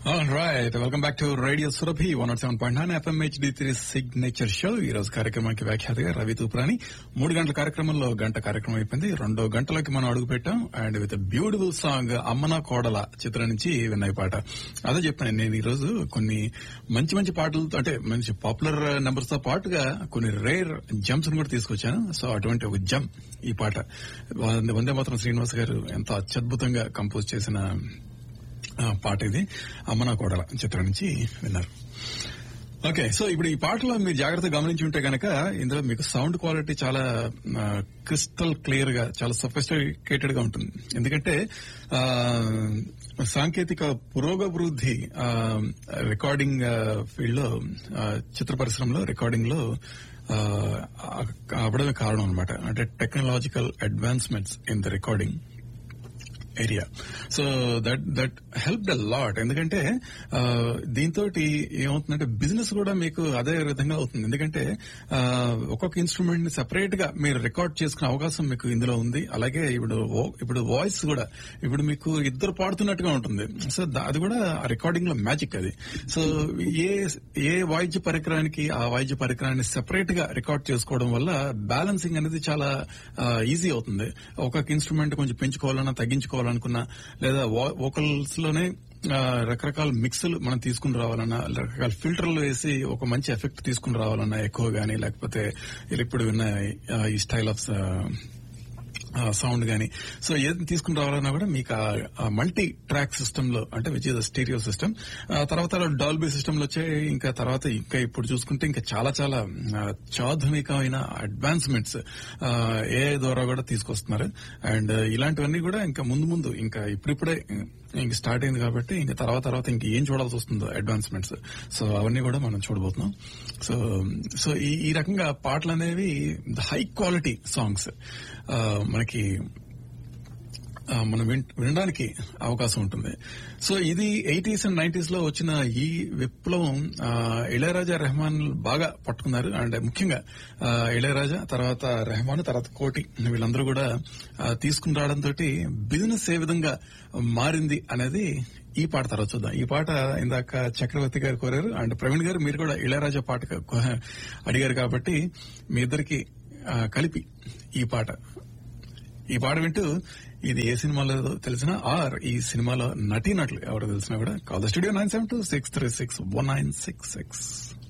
All right. Welcome back to Radio Surabhi 107.9 FM HD3 signature show ఈ రోజు కార్యక్రమానికి వ్యాఖ్యాతగా రవి తూప్రాని మూడు గంటల కార్యక్రమంలో గంట కార్యక్రమం అయిపోయింది రెండో గంటలకి మనం అడుగు పెట్టాం and with beautiful song Ammana Kodala చిత్రం నుంచి విన్నాయి పాట అదే చెప్పాను నేను ఈ రోజు కొన్ని మంచి మంచి పాటలతో అంటే మంచి పాపులర్ నెంబర్స్ తో పాటుగా కొన్ని రేర్ జంప్స్ కూడా తీసుకొచ్చాను సో అటువంటి ఒక జంప్ ఈ పాట వందే మాత్రం శ్రీనివాస్ గారు ఎంతో అత్యద్భుతంగా కంపోజ్ చేసిన ఆ, పాట ఇది అమ్మన కోడల చిత్రం నుంచి విన్నారు ఓకే సో ఇప్పుడు ఈ పాటలో మీరు జాగ్రత్తగా గమనించి ఉంటే గనక ఇందులో మీకు సౌండ్ క్వాలిటీ చాలా క్రిస్టల్ క్లియర్ గా చాలా సొఫిస్టికేటెడ్ గా ఉంటుంది ఎందుకంటే ఆ, సాంకేతిక పురోగవృద్ధి ఆ, రికార్డింగ్ ఫీల్డ్ లో ఆ, చిత్ర పరిశ్రమలో రికార్డింగ్ లో ఆ, అవడమే కారణం అనమాట అంటే technological advancements in the recording area so that that help the lot ఎందుకంటే ఆ, దీంతో ఏమవుతుందంటే బిజినెస్ కూడా మీకు అదే విధంగా అవుతుంది ఎందుకంటే ఆ, ఒక్కొక్క ఇన్స్ట్రుమెంట్ ని సెపరేట్ గా మీరు రికార్డ్ చేసుకునే అవకాశం మీకు ఇందులో ఉంది అలాగే ఇప్పుడు వో- ఇప్పుడు వాయిస్ కూడా ఇప్పుడు మీకు ఇద్దరు పాడుతున్నట్టుగా ఉంటుంది సో దా- అది కూడా రికార్డింగ్ లో మ్యాజిక్ అది సో ఏ ఏ వాయిద్య పరికరానికి ఆ వాయిద్య పరికరాన్ని సెపరేట్ గా రికార్డ్ చేసుకోవడం వల్ల బ్యాలెన్సింగ్ అనేది చాలా ఈజీ అవుతుంది ఒక్కొక్క ఇన్స్ట్రుమెంట్ కొంచెం పెంచుకోవాలన్నా తగ్గించుకోవాలనుకున్నా లేదా వోకల్స్ లోనే ఆ, రకరకాల మిక్స్లు మనం తీసుకుని రావాలన్నా రకరకాల ఫిల్టర్లు వేసి ఒక మంచి ఎఫెక్ట్ తీసుకుని రావాలన్నా ఎక్కువ గానీ లేకపోతే ఇప్పుడు విన్న ఆ, ఈ స్టైల్ ఆఫ్ సౌండ్ గానీ సో ఏది తీసుకుని రావాలన్నా కూడా మీకు ఆ మల్టీ ట్రాక్ సిస్టమ్ లో అంటే విచ్ ఇస్ స్టీరియో సిస్టమ్ తర్వాత డాల్బీ సిస్టమ్ లో వచ్చే ఇంకా తర్వాత ఇంకా ఇప్పుడు చూసుకుంటే ఇంకా చాలా చాలా ఆ, చాధునికమైన అడ్వాన్స్మెంట్స్ ఏ ద్వారా కూడా తీసుకొస్తున్నారు అండ్ ఇలాంటివన్నీ కూడా ఇంకా ముందు ముందు ఇంకా ఇప్పుడిప్పుడే ఇంక స్టార్ట్ అయింది కాబట్టి ఇంకా తర్వాత తర్వాత ఇంక ఏం చూడాల్సి వస్తుందో అడ్వాన్స్మెంట్స్ సో అవన్నీ కూడా మనం చూడబోతున్నాం సో సో ఈ ఈ రకంగా పాటలు అనేవి హై క్వాలిటీ సాంగ్స్ మనకి ఆ, మనం విన్- వినడానికి అవకాశం ఉంటుంది సో ఇది ఎయిటీస్ అండ్ నైన్టీస్ లో వచ్చిన ఈ విప్లవం ఆ, ఇళయరాజా రెహమాన్ బాగా పట్టుకున్నారు అండ్ ముఖ్యంగా ఆ, ఇళయరాజా తర్వాత రెహమాన్ తర్వాత కోటి వీళ్ళందరూ కూడా ఆ, తీసుకుని రావడంతో బిజినెస్ ఏ విధంగా మారింది అనేది ఈ పాట తర్వాత చూద్దాం ఈ పాట ఇందాక చక్రవర్తి గారు కోరారు అండ్ ప్రవీణ్ గారు మీరు కూడా ఇళయరాజా పాట క- అడిగారు కాబట్టి మీ ఇద్దరికి ఆ, కలిపి ఈ పాట ఈ పాట వింటూ ఇది ఏ సినిమాలో తెలిసినా ఆర్ ఈ సినిమాలో నటీనటులు ఎవరో తెలిసినా కూడా call the studio nine seven two six three six one nine six six